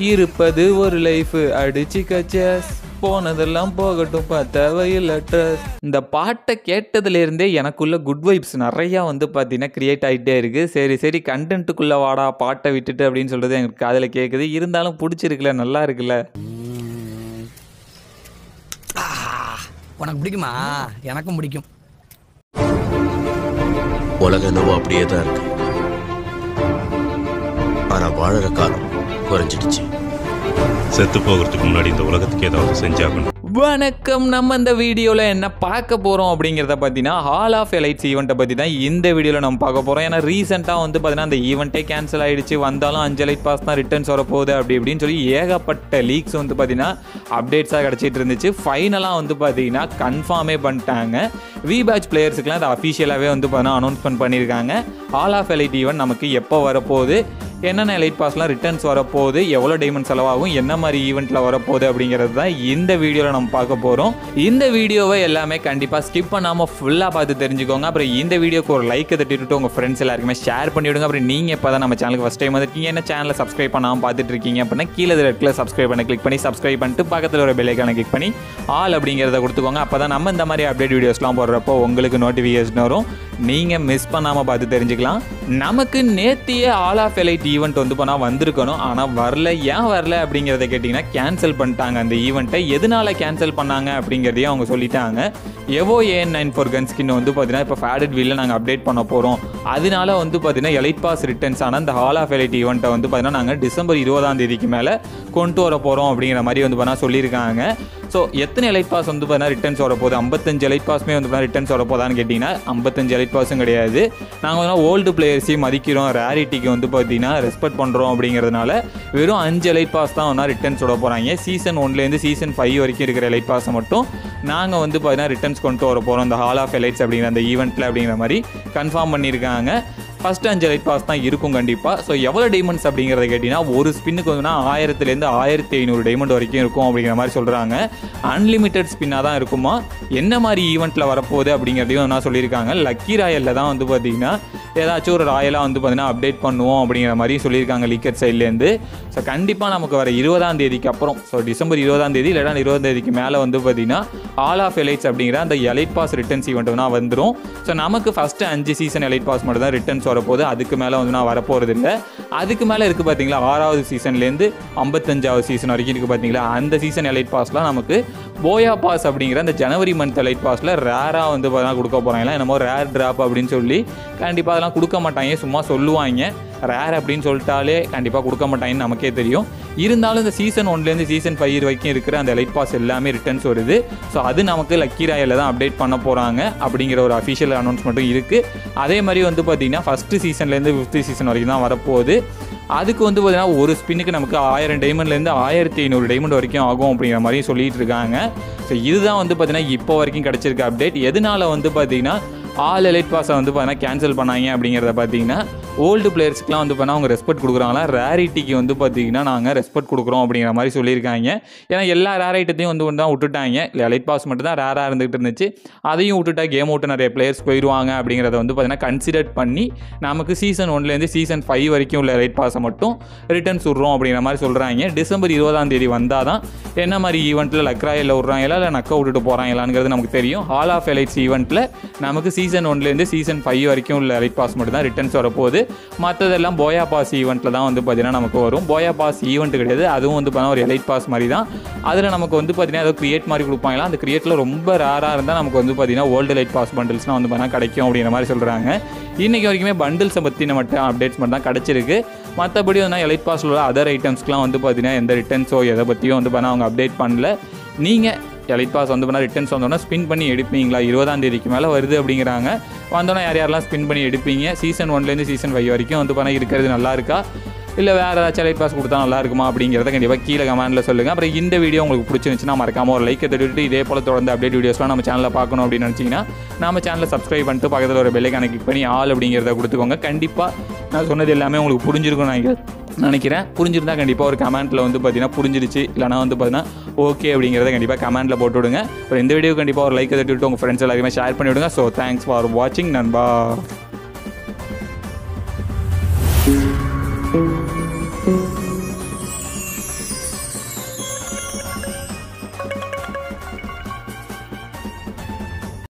இருப்பது ஒரு லைஃப் அடிச்சு கச்சஸ் போனதெல்லாம் போகட்டும் தேவையில்ல ட்ரஸ் இந்த பாட்டை கேட்டதுல இருந்தே எனக்குள்ள குட் வைப்ஸ் நிறையா வந்து பார்த்தீங்கன்னா கிரியேட் ஆகிட்டே இருக்கு சரி சரி கண்டென்ட்டுக்குள்ளே வாடா பாட்டை விட்டுட்டு அப்படின்னு சொல்றது எனக்கு காதில் கேட்குது இருந்தாலும் பிடிச்சிருக்குல்ல நல்லா இருக்குல்ல உனக்கு பிடிக்குமா எனக்கும் பிடிக்கும் உலகம் என்னவோ அப்படியே தான் இருக்கு ஆனா வாழற காலம் குறைஞ்சிடுச்சு செத்து போகிறதுக்கு முன்னாடி இந்த உலகத்துக்கு ஏதாவது செஞ்சாகணும் வணக்கம் நம்ம இந்த வீடியோவில் என்ன பார்க்க போகிறோம் அப்படிங்கிறத பார்த்தீங்கன்னா ஹால் ஆஃப் எலைட்ஸ் ஈவெண்ட்டை பற்றி தான் இந்த வீடியோவில் நம்ம பார்க்க போகிறோம் ஏன்னா ரீசெண்டாக வந்து பார்த்தீங்கன்னா அந்த ஈவெண்ட்டே கேன்சல் ஆயிடுச்சு வந்தாலும் அஞ்சு லைட் பாஸ் தான் ரிட்டர்ன்ஸ் வரப்போகுது அப்படி இப்படின்னு சொல்லி ஏகப்பட்ட லீக்ஸ் வந்து பார்த்தீங்கன்னா அப்டேட்ஸாக கிடச்சிட்டு இருந்துச்சு ஃபைனலாக வந்து பார்த்தீங்கன்னா கன்ஃபார்மே பண்ணிட்டாங்க வி பேட்ச் பிளேயர்ஸுக்குலாம் அதை அஃபிஷியலாகவே வந்து பார்த்தீங்கன்னா அனௌன்ஸ்மெண்ட் பண்ணியிருக்காங்க ஹால் ஆஃப் எலைட் ஈவெண்ட் நமக்கு எப்போ வரப்போகுது என்னென்ன எலைட் பாஸ்லாம் ரிட்டர்ன்ஸ் வரப்போகுது எவ்வளோ டைமண்ட் செலவாகும் என்ன மாதிரி ஈவெண்ட்டில் வரப்போகுது அப்படிங்கிறது தான் இந்த வீடியோவில் நம்ம பார்க்க போகிறோம் இந்த வீடியோவை எல்லாமே கண்டிப்பாக ஸ்கிப் பண்ணாமல் ஃபுல்லாக பார்த்து தெரிஞ்சுக்கோங்க அப்புறம் இந்த வீடியோக்கு ஒரு லைக்கை தட்டிட்டு உங்கள் ஃப்ரெண்ட்ஸ் எல்லாருக்குமே ஷேர் பண்ணிவிடுங்க அப்புறம் நீங்கள் இப்போ தான் நம்ம சேனலுக்கு ஃபஸ்ட் டைம் வந்திருக்கீங்க என்ன சேனலை சப்ஸ்கிரைப் பண்ணாமல் பார்த்துட்டு இருக்கீங்க அப்படின்னா கீழே ரெட்டில் சப்ஸ்கிரைப் பண்ண கிளிக் பண்ணி சப்ஸ்கிரைப் பண்ணிட்டு பக்கத்தில் ஒரு பெல்லைக்கான கிளிக் பண்ணி ஆல் அப்படிங்கிறத கொடுத்துக்கோங்க அப்போ தான் நம்ம இந்த மாதிரி அப்டேட் வீடியோஸ்லாம் போடுறப்போ உங்களுக்கு நோட்டிஃபிகேஷன் வரும் நீங்கள் மிஸ் பண்ணாமல் பார்த்து தெரிஞ்சுக்கலாம் நமக்கு நேத்தியே ஆல் ஆஃப் எலைட் ஈவெண்ட் வந்து போனால் வந்திருக்கணும் ஆனால் வரல ஏன் வரல அப்படிங்கிறத கேட்டிங்கன்னா கேன்சல் பண்ணிட்டாங்க அந்த ஈவெண்ட்டை எதனால கேன்சல் பண்ணாங்க அப்படிங்கிறதையும் அவங்க சொல்லிட்டாங்க எவோ AN nine four gun skin வந்து பார்த்தீங்கன்னா இப்போ ஃபேடட் வீலில் நாங்கள் அப்டேட் பண்ண போகிறோம் அதனால வந்து பார்த்தீங்கன்னா எலைட் பாஸ் ரிட்டர்ன்ஸ் ஆனால் அந்த ஹால் ஆஃப் எலைட் ஈவெண்ட்டை வந்து பார்த்தீங்கன்னா நாங்கள் டிசம்பர் இருபதாம் தேதிக்கு மேலே கொண்டு வர போகிறோம் அப்படிங்கிற மாதிரி வந்து பார்த்தீங்கன்னா சொல்லியிருக்காங்க ஸோ எத்தனை எலைட் பாஸ் வந்து பார்த்தீங்கன்னா ரிட்டர்ன்ஸ் வர போகுது ஐம்பத்தஞ்சு எலைட் பாஸ்மே வந்து பார்த்தீங்கன்னா ரிட்டர்ன்ஸ் வர போதான்னு கேட்டிங்கன்னா ஐம்பத்தஞ்சு எலைட் பாஸும் கிடையாது நாங்கள் வந்து ஓல்டு பிளேயர்ஸையும் மதிக்கிறோம் ரேரிட்டிக்கு வந்து பார்த்தீங்கன்னா ரெஸ்பெக்ட் பண்ணுறோம் அப்படிங்கிறதுனால வெறும் அஞ்சு எலைட் பாஸ் தான் வந்து ரிட்டர்ன்ஸ் விட போகிறாங்க சீசன் ஒன்லேருந்து சீசன் ஃபைவ் வரைக்கும் இருக்கிற எலைட் பாஸை மட்டும் நாங்கள் வந்து பார்த்தீங்கன்னா ரிட்டர்ன்ஸ் கொண்டு வர போகிறோம் இந்த ஹால் ஆஃப் எலைட்ஸ் அப்படிங்கிற அந்த ஈவெண்ட்டில் அப்படிங்கிற மாதிரி கன்ஃபார்ம் பண்ணியிருக்காங்க ஃபஸ்ட் அஞ்சு லைட் பாஸ் தான் இருக்கும் கண்டிப்பாக ஸோ எவ்வளோ டைமண்ட்ஸ் அப்படிங்கிறத கேட்டிங்கன்னா ஒரு ஸ்பின்னுக்கு வந்துன்னா ஆயிரத்துலேருந்து ஆயிரத்தி ஐநூறு டைமண்ட் வரைக்கும் இருக்கும் அப்படிங்கிற மாதிரி சொல்கிறாங்க அன்லிமிட்டெட் ஸ்பின்னாக தான் இருக்குமா என்ன மாதிரி ஈவெண்ட்டில் வரப்போகுது அப்படிங்கிறதையும் நான் சொல்லியிருக்காங்க லக்கி ராயலில் தான் வந்து பார்த்தீங்கன்னா ஏதாச்சும் ஒரு ராயலாக வந்து பார்த்தீங்கன்னா அப்டேட் பண்ணுவோம் அப்படிங்கிற மாதிரி சொல்லியிருக்காங்க லீக்கர் சைட்லேருந்து ஸோ கண்டிப்பாக நமக்கு வர இருபதாம் தேதிக்கு அப்புறம் ஸோ டிசம்பர் இருபதாம் தேதி இல்லைனா இருபதாம் தேதிக்கு மேலே வந்து பார்த்தீங்கன்னா ஆல் ஆஃப் எலைட்ஸ் அப்படிங்கிற அந்த எலைட் பாஸ் ரிட்டர்ன்ஸ் ஈவெண்ட் வந்து வந்துடும் ஸோ நமக்கு ஃபஸ்ட்டு அஞ்சு சீசன் எலைட் பாஸ் மட்டும் தான் ரிட்டர்ன்ஸ் வரப்போகுது அதுக்கு மேலே வந்து நான் வரப்போகிறது இல்லை அதுக்கு மேலே இருக்குது பார்த்தீங்களா ஆறாவது சீசன்லேருந்து ஐம்பத்தஞ்சாவது சீசன் வரைக்கும் இருக்குது பார்த்தீங்களா அந்த சீசன் எலைட் பாஸ்லாம் நமக்கு போயா பாஸ் அப்படிங்கிற அந்த ஜனவரி மந்த் எலைட் பாஸில் ரேராக வந்து பார்த்தீங்கன்னா கொடுக்க போகிறாங்களா என்னமோ ரேர் ட்ராப் அப்படின்னு சொல்லி கண்டிப்பாக அதெல்லாம் கொடுக்க மாட்டாங்க சும்மா சொல்லுவாங்க ரேர் அப்படின்னு சொல்லிட்டாலே கண்டிப்பாக கொடுக்க மாட்டாங்கன்னு நமக்கே தெரியும் இருந்தாலும் இந்த சீசன் ஒன்லேருந்து சீசன் ஃபைவ் வரைக்கும் இருக்கிற அந்த லைட் பாஸ் எல்லாமே ரிட்டர்ன்ஸ் வருது ஸோ அது நமக்கு லக்கி ராயில் தான் அப்டேட் பண்ண போகிறாங்க அப்படிங்கிற ஒரு அஃபிஷியல் அனௌன்ஸ்மெண்ட்டும் இருக்குது அதே மாதிரி வந்து பார்த்திங்கன்னா ஃபஸ்ட்டு சீசன்லேருந்து ஃபிஃப்த்து சீசன் வரைக்கும் தான் வரப்போகுது அதுக்கு வந்து பார்த்தீங்கன்னா ஒரு ஸ்பின்னுக்கு நமக்கு ஆயிரம் டைமண்ட்லேருந்து ஆயிரத்தி ஐநூறு டைமண்ட் வரைக்கும் ஆகும் அப்படிங்கிற மாதிரி சொல்லிட்டு இருக்காங்க ஸோ இதுதான் வந்து பார்த்தீங்கன்னா இப்போ வரைக்கும் கிடச்சிருக்க அப்டேட் எதனால வந்து பார்த்தீங்கன்னா ஆல் எலைட் பாஸை வந்து பார்த்தீங்கன்னா கேன்சல் பண்ணாங்க அப்படிங்கிறத பார்த்தீங்கன்னா ஓல்டு பிளேயர்ஸ்க்குலாம் வந்து பார்த்தா அவங்க ரெஸ்பெக்ட் கொடுக்குறாங்களா ரேரிட்டிக்கு வந்து பார்த்தீங்கன்னா நாங்கள் ரெஸ்பெக்ட் கொடுக்குறோம் அப்படிங்கிற மாதிரி சொல்லியிருக்காங்க ஏன்னா எல்லா ரேர் ஐட்டத்தையும் வந்து தான் விட்டுட்டாங்க இல்லை எலைட் பாஸ் மட்டும் தான் ரேராக இருந்துகிட்டு இருந்துச்சு அதையும் விட்டுட்டா கேம் விட்டு நிறைய பிளேயர்ஸ் போயிடுவாங்க அப்படிங்கிறத வந்து பார்த்தீங்கன்னா கன்சிடர் பண்ணி நமக்கு சீசன் ஒன்லேருந்து சீசன் ஃபைவ் வரைக்கும் உள்ள எலைட் பாஸை மட்டும் ரிட்டர்ன்ஸ் விட்றோம் அப்படிங்கிற மாதிரி சொல்கிறாங்க டிசம்பர் இருபதாம் தேதி வந்தால் தான் என்ன மாதிரி ஈவெண்ட்டில் லக்ராயில் விட்றாங்களா இல்லை நக்க விட்டுட்டு போகிறாங்களாங்கிறது நமக்கு தெரியும் ஹால் ஆஃப் எலைட்ஸ் ஈவெண்ட்டில் நமக்கு சீசன் ஒன்லேருந்து சீசன் ஃபைவ் வரைக்கும் உள்ள எலைட் பாஸ் மட்டும் தான் ரிட்டர்ன்ஸ் வரப்போகுது மற்றதெல்லாம் போயா பாஸ் ஈவெண்ட்டில் தான் வந்து பார்த்தீங்கன்னா நமக்கு வரும் போயா பாஸ் ஈவெண்ட் கிடையாது அதுவும் வந்து பார்த்தீங்கன்னா ஒரு எலைட் பாஸ் மாதிரி தான் அதில் நமக்கு வந்து பார்த்தீங்கன்னா ஏதோ கிரியேட் மாதிரி கொடுப்பாங்களா அந்த கிரியேட்டில் ரொம்ப ரேராக இருந்தால் நமக்கு வந்து பார்த்தீங்கன்னா ஓல்டு லைட் பாஸ் பண்டில்ஸ்லாம் வந்து பார்த்தீங்கன்னா கிடைக்கும் அப்படிங்கிற மாதிரி சொல்கிறாங்க இன்றைக்கி வரைக்குமே பண்டில்ஸை பற்றின மட்டும் அப்டேட்ஸ் மட்டும் தான் கிடச்சிருக்கு மற்றபடி வந்து எலைட் பாஸில் உள்ள அதர் ஐட்டம்ஸ்க்குலாம் வந்து பார்த்தீங்கன்னா எந்த ரிட்டர்ன்ஸோ எதை பற்றியும் வந்து பார்த்தீங்கன்னா அவங்க அப்டேட் பண்ணல நீங்கள் எலைட் பாஸ் வந்து பண்ணால் ரிட்டர்ன்ஸ் வந்தோன்னா ஸ்பின் பண்ணி எடுப்பீங்களா இருபதாம் தேதிக்கு மேலே வருது அப்படிங்கிறாங்க வந்தோன்னா யார் யாரெல்லாம் ஸ்பின் பண்ணி எடுப்பீங்க சீசன் ஒன்லேருந்து சீசன் ஃபைவ் வரைக்கும் வந்து பண்ணால் இருக்கிறது நல்லா இருக்கா இல்லை வேறு ஏதாச்சும் லைட் பாஸ் கொடுத்தா நல்லா இருக்குமா அப்படிங்கிறத கண்டிப்பாக கீழே கமெண்ட்டில் சொல்லுங்கள் அப்புறம் இந்த வீடியோ உங்களுக்கு பிடிச்சிருந்துச்சுன்னா மறக்காம ஒரு லைக்கை தட்டிட்டு இதே போல் தொடர்ந்து அப்டேட் வீடியோஸ்லாம் நம்ம சேனலில் பார்க்கணும் அப்படின்னு நினச்சிங்கன்னா நம்ம சேனலை சப்ஸ்கிரைப் பண்ணிட்டு பக்கத்தில் ஒரு பெல்லைக்கான கிளிக் பண்ணி ஆல் அப்படிங்கிறத கொடுத்துக்கோங்க கண்டிப்பாக நான் சொன்னது எல்லாமே உங்களுக்கு புரிஞ்சிருக்கும் நான் நினைக்கிறேன் புரிஞ்சிருந்தா கண்டிப்பாக ஒரு கமெண்ட்டில் வந்து பார்த்தீங்கன்னா புரிஞ்சிருச்சு இல்லைனா வந்து பார்த்தீங்கன்னா ஓகே அப்படிங்கிறத கண்டிப்பாக கமெண்ட்டில் போட்டு விடுங்க அப்புறம் இந்த வீடியோ கண்டிப்பாக ஒரு லைக்கை தட்டி விட்டு உங்கள் ஃப்ரெண்ட்ஸ் எல்லாருமே ஷேர் பண்ணி விடுங்க ஸோ தேங்க்ஸ் ஃபார் வாட்சிங் நண்பா